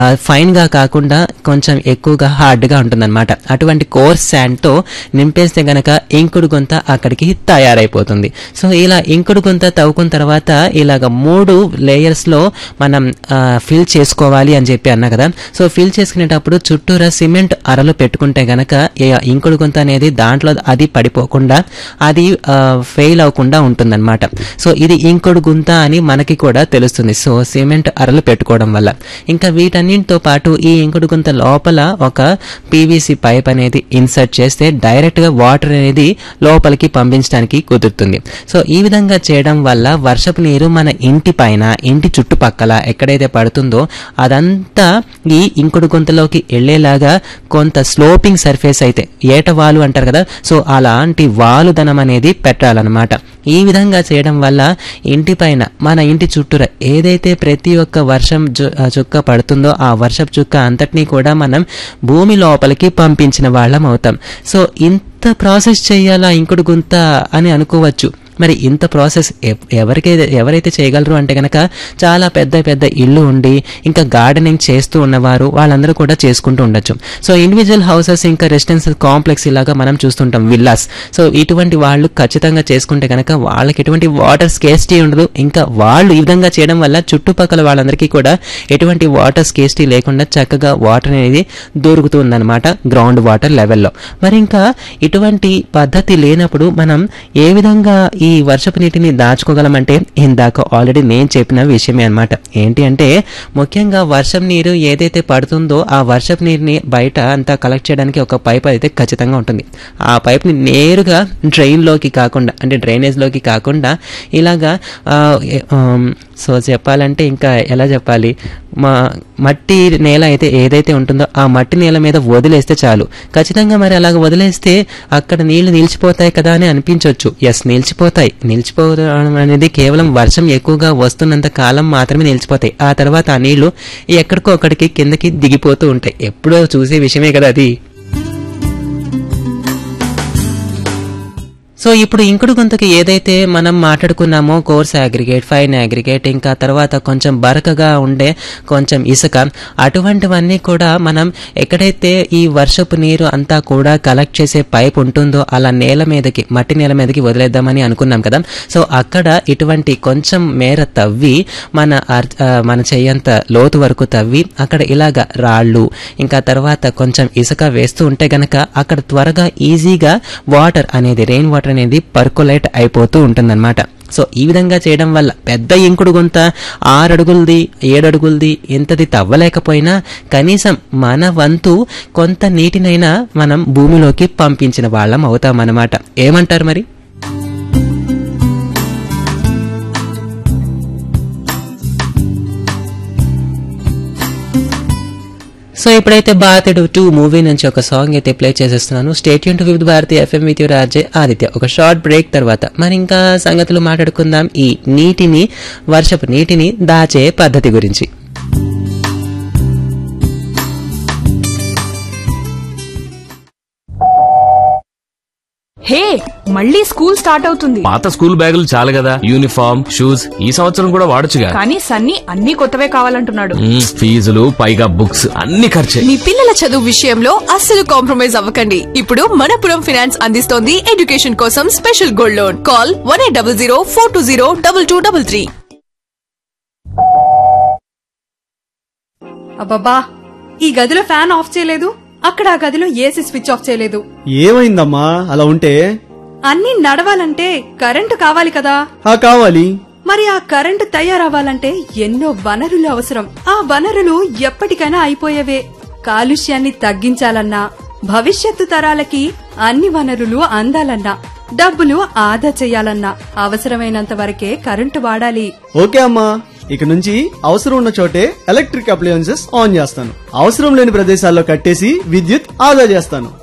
fine గా కాకుండా కొంచెం ఎక్కువగా హార్డ్ గా ఉంటుందన్నమాట అటువంటి కోర్స్ శాండ్ తో నింపేస్తే గనక ఇంకుడు గుంత అక్కడికి తయారైపోతుంది సో ఇలా ఇంకుడు గుంత తవ్వుకున్న తర్వాత ఇలాగ మూడు లేయర్స్ లో మనం ఫిల్ చేసుకోవాలి అని చెప్పి అన్నా కదా సో ఫిల్ చేసుకునేటప్పుడు చుట్టూరా సిమెంట్ అరలు పెట్టుకుంటే గనక ఈ ఇంకుడు గుంత అనేది దాంట్లో అది పడిపోకుండా అది ఫెయిల్ అవ్వకుండా ఉంటుందన్నమాట సో ఇది ఇంకుడు గుంత అని మనకి కూడా తెలుస్తుంది సో సిమెంట్ అరలు పెట్టుకోవడం వల్ల ఇంకా వీటన్నింటితో పాటు ఈ ఇంకుడు గుంత లోపల ఒక పీవీసీ పైప్ అనేది ఇన్సర్ట్ చేస్తే డైరెక్ట్ గా వాటర్ అనేది లోపలికి పంపించడానికి కుదురుతుంది సో ఈ విధంగా చేయడం వల్ల వర్షపు నీరు మన ఇంటి పైన ఇంటి చుట్టుపక్కల ఎక్కడైతే పడుతుందో అదంతా ఈ ఇంకుడు గుంతలోకి వెళ్ళేలాగా కొంత స్లోపింగ్ సర్ఫేస్ అయితే ఏట వాలు అంటారు కదా సో అలాంటి వాలుదనం అనేది పెట్టాలన్నమాట ఈ విధంగా చేయడం వల్ల ఇంటి పైన మన ఇంటి చుట్టూర ఏదైతే ప్రతి ఒక్క వర్షం జు- ఆ చుక్క పడుతుందో ఆ వర్షపు చుక్క అంతటినీ కూడా మనం భూమి లోపలికి పంపించిన వాళ్ళం అవుతాం సో ఇంత ప్రాసెస్ చేయాలా ఇంకుడు గుంత అని అనుకోవచ్చు మరి ఇంత ప్రాసెస్ ఎవ్- ఎవరికైతే ఎవరైతే చేయగలరు అంటే కనుక చాలా పెద్ద పెద్ద ఇల్లు ఉండి ఇంకా గార్డెనింగ్ చేస్తూ ఉన్నవారు వాళ్ళందరూ కూడా చేసుకుంటూ ఉండొచ్చు సో ఇండివిజువల్ హౌసెస్ ఇంకా రెసిడెన్షియల్ కాంప్లెక్స్ ఇలాగా మనం చూస్తుంటాం విల్లాస్ సో ఇటువంటి వాళ్ళు ఖచ్చితంగా చేసుకుంటే కనుక వాళ్ళకి ఎటువంటి వాటర్ స్కేస్టీ ఉండదు ఇంకా వాళ్ళు ఈ విధంగా చేయడం వల్ల చుట్టుపక్కల వాళ్ళందరికీ కూడా ఎటువంటి వాటర్ స్కేస్టీ లేకుండా చక్కగా వాటర్ అనేది దొరుకుతుందన్నమాట గ్రౌండ్ వాటర్ లెవెల్లో మరి ఇంకా ఇటువంటి పద్ధతి లేనప్పుడు మనం ఏ విధంగా ఈ వర్షపు నీటిని దాచుకోగలమంటే ఇందాక ఆల్రెడీ నేను చెప్పిన విషయమే అన్నమాట ఏంటి అంటే ముఖ్యంగా వర్షం నీరు ఏదైతే పడుతుందో ఆ వర్షపు నీరుని బయట అంతా కలెక్ట్ చేయడానికి ఒక పైప్ అయితే ఖచ్చితంగా ఉంటుంది ఆ పైప్ని నేరుగా డ్రైన్లోకి కాకుండా అంటే డ్రైనేజ్లోకి కాకుండా ఇలాగా ఆ, ఏ- ఆమ్, సో చెప్పాలంటే ఇంకా ఎలా చెప్పాలి మా మట్టి నేల అయితే ఏదైతే ఉంటుందో ఆ మట్టి నేల మీద వదిలేస్తే చాలు ఖచ్చితంగా మరి అలాగ వదిలేస్తే అక్కడ నీళ్లు నిలిచిపోతాయి కదా అని అనిపించవచ్చు ఎస్ నిలిచిపోతాయి నిలిచిపోవడం అనేది కేవలం వర్షం ఎక్కువగా వస్తున్నంత కాలం మాత్రమే నిలిచిపోతాయి ఆ తర్వాత ఆ నీళ్లు ఎక్కడికో అక్కడికి కిందకి దిగిపోతూ ఉంటాయి ఎప్పుడో చూసే విషయమే కదా అది సో ఇప్పుడు ఇంకుడు గుంతకి ఏదైతే మనం మాట్లాడుకున్నామో కోర్స్ అగ్రిగేట్ ఫైన్ అగ్రిగేట్ ఇంకా తర్వాత కొంచెం బరకగా ఉండే కొంచెం ఇసుక అటువంటివన్నీ కూడా మనం ఎక్కడైతే ఈ వర్షపు నీరు అంతా కూడా కలెక్ట్ చేసే పైప్ ఉంటుందో అలా నేల మీదకి మట్టి నేల మీదకి వదిలేద్దామని అనుకున్నాం కదా సో అక్కడ ఇటువంటి కొంచెం మేర తవ్వి మన అర్- ఆ, మన చెయ్యంత లోతు వరకు తవ్వి అక్కడ ఇలాగ రాళ్ళు ఇంకా తర్వాత కొంచెం ఇసుక వేస్తూ ఉంటే గనక అక్కడ త్వరగా ఈజీగా వాటర్ అనేది రెయిన్ వాటర్ అనేది పర్కులేట్ అయిపోతూ ఉంటుందన్నమాట సో ఈ విధంగా చేయడం వల్ల పెద్ద ఇంకుడు గుంత ఆరు అడుగులది ఏడు అడుగులది ఎంతది తవ్వలేకపోయినా కనీసం మన వంతు కొంత నీటినైనా మనం భూమిలోకి పంపించిన వాళ్ళం అవుతామన్నమాట ఏమంటారు మరి సో ఇప్పుడైతే బాధితుడు టూ మూవీ నుంచి ఒక సాంగ్ అయితే ప్లే చేసేస్తున్నాను స్టేట్ యూన్ to Vividh Bharati FM with Raje Aditya ఒక షార్ట్ బ్రేక్ తర్వాత మరి ఇంకా సంగతులు మాట్లాడుకుందాం ఈ నీటిని వర్షపు నీటిని దాచే పద్ధతి గురించి హే మళ్ళీ స్కూల్ స్టార్ట్ అవుతుంది పాత స్కూల్ బ్యాగులు చాలు కదా యూనిఫామ్ షూస్ ఈ సంవత్సరం కూడా వాడొచ్చుగా కానీ సన్నీ అన్ని కొత్తవే కావాలంటున్నాడు మ్మ్, ఫీజులు పైగా బుక్స్ అన్ని ఖర్చే మీ పిల్లల చదువు విషయంలో అస్సలు కాంప్రమైజ్ అవ్వకండి ఇప్పుడు మనపురం ఫినాన్స్ అందిస్తోంది ఎడ్యుకేషన్ కోసం special gold loan call one eight double zero four two zero double two double three అబ్బబ్బా ఈ గదిలో ఫ్యాన్ ఆఫ్ చేయలేదు అక్కడ ఆ గదిలో ఏసీ స్విచ్ ఆఫ్ చేయలేదు ఏమైందమ్మా అలా ఉంటే అన్నీ నడవాలంటే కరెంటు కావాలి కదా ఆ కావాలి మరి ఆ కరెంటు తయారవ్వాలంటే ఎన్నో వనరులు అవసరం ఆ వనరులు ఎప్పటికైనా అయిపోయేవే కాలుష్యాన్ని తగ్గించాలన్నా భవిష్యత్తు తరాలకి అన్ని వనరులు అందాలన్నా డబ్బులు ఆదా చేయాలన్నా అవసరమైనంత వరకే కరెంటు వాడాలి ఓకే అమ్మా ఇక నుంచి అవసరం ఉన్న చోటే ఎలక్ట్రిక్ అప్లయన్సెస్ ఆన్ చేస్తాను అవసరం లేని ప్రదేశాల్లో కట్టేసి విద్యుత్ ఆదా చేస్తాను